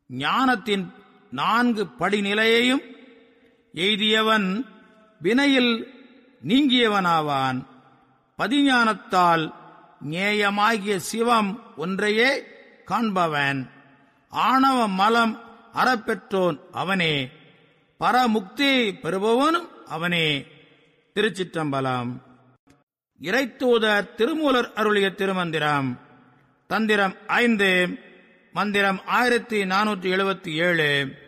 ஞானத்தின் நான்கு படிநிலையையும் எய்தியவன் வினையில் நீங்கியவனாவான் பதிஞானத்தால் நேயமாகிய சிவம் ஒன்றையே காண்பவன் ஆணவ மலம் அறப்பெற்றோன் அவனே பரமுக்தி பெறுபவனும் அவனே திருச்சிற்றம்பலம் இறைத்தூதர் திருமூலர் அருளிய திருமந்திரம் தந்திரம் ஐந்து மந்திரம் ஆயிரத்தி நானூற்றி எழுபத்தி ஏழு